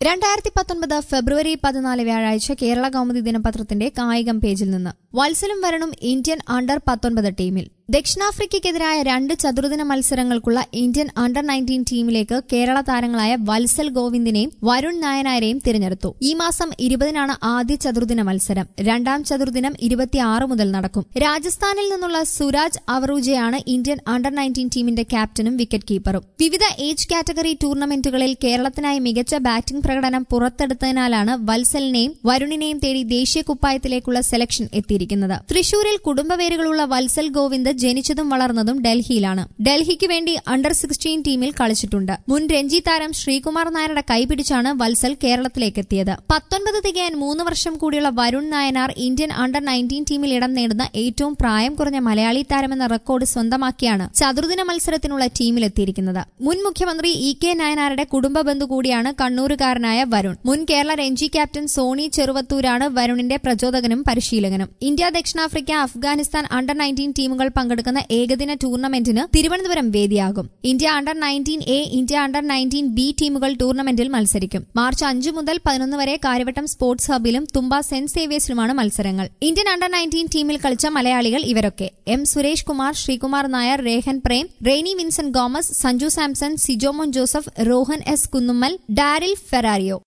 രണ്ടായിരത്തി പത്തൊൻപത് ഫെബ്രുവരി പതിനാല് വ്യാഴാഴ്ച കേരള കൗമുദി ദിനപത്രത്തിന്റെ കായികം പേജിൽ നിന്ന് വത്സലും വരണും ഇന്ത്യൻ അണ്ടർ പത്തൊൻപത് ടീമിൽ ദക്ഷിണാഫ്രിക്കയ്ക്കെതിരായ രണ്ട് ചതുർദിന മത്സരങ്ങൾക്കുള്ള ഇന്ത്യൻ അണ്ടർ നയൻറ്റീൻ ടീമിലേക്ക് കേരള താരങ്ങളായ വത്സൽ ഗോവിന്ദിനെയും വരുൺ നായനാരെയും തിരഞ്ഞെടുത്തു ഈ മാസം ഇരുപതിനാണ് ആദ്യ ചതുർദിന മത്സരം രണ്ടാം ചതുർദിനം ഇരുപത്തിയാറ് മുതൽ നടക്കും രാജസ്ഥാനിൽ നിന്നുള്ള സുരാജ് അവറൂജയാണ് ഇന്ത്യൻ അണ്ടർ നയൻറ്റീൻ ടീമിന്റെ ക്യാപ്റ്റനും വിക്കറ്റ് കീപ്പറും വിവിധ ഏജ് കാറ്റഗറി ടൂർണമെന്റുകളിൽ കേരളത്തിനായി മികച്ച ബാറ്റിംഗ് പ്രകടനം പുറത്തെടുത്തതിനാലാണ് വത്സലിനെയും വരുണിനെയും തേടി ദേശീയ കുപ്പായത്തിലേക്കുള്ള സെലക്ഷൻ എത്തിയിരിക്കുന്നത് തൃശൂരിൽ കുടുംബവേരുകളുള്ള വത്സൽ ഗോവിന്ദ് ജനിച്ചതും വളർന്നതും ഡൽഹിയിലാണ് ഡൽഹിക്ക് വേണ്ടി അണ്ടർ സിക്സ്റ്റീൻ ടീമിൽ കളിച്ചിട്ടുണ്ട് മുൻ രഞ്ജി താരം ശ്രീകുമാർ നായരുടെ കൈപിടിച്ചാണ് വത്സൽ കേരളത്തിലേക്ക് എത്തിയത് പത്തൊൻപത് തികയാൻ മൂന്ന് വർഷം കൂടിയുള്ള Varun Nayanar Indian under nineteen ടീമിൽ ഇടം നേടുന്ന ഏറ്റവും പ്രായം കുറഞ്ഞ മലയാളി താരമെന്ന റെക്കോർഡ് സ്വന്തമാക്കിയാണ് ചതുർദിന മത്സരത്തിനുള്ള ടീമിലെത്തിയിരിക്കുന്നത് മുൻ മുഖ്യമന്ത്രി ഇ കെ നായനാരുടെ കുടുംബ ബന്ധു കൂടിയാണ് കണ്ണൂരുകാരനായ വരുൺ മുൻ കേരള രഞ്ജി ക്യാപ്റ്റൻ സോണി ചെറുവത്തൂരാണ് വരുണിന്റെ പ്രചോദകനും പരിശീലകനും ഇന്ത്യ ദക്ഷിണാഫ്രിക്ക അഫ്ഗാനിസ്ഥാൻ അണ്ടർ നയൻറ്റീൻ ടീമുകൾ പങ്കെടുക്കുന്ന ഏകദിന ടൂർണമെന്റിന് തിരുവനന്തപുരം വേദിയാകും India under nineteen A India under nineteen B ടീമുകൾ ടൂർണമെന്റിൽ മത്സരിക്കും മാർച്ച് അഞ്ച് മുതൽ പതിനൊന്ന് വരെ കാര്യവട്ടം സ്പോർട്സ് ഹബിലും തുമ്പ സെന്റ് സേവിയേഴ്സിലുമാണ് മത്സരങ്ങൾ ഇന്ത്യൻ അണ്ടർ നയൻറ്റീൻ ടീമിൽ കളിച്ച മലയാളികൾ ഇവരൊക്കെ M Suresh Kumar Sreekumar Nair Rehan Prem Raini Vincent Gomez Sanju Samson Sijomon Joseph Rohan S Kunnummal Daryl ഫെറാരിയോ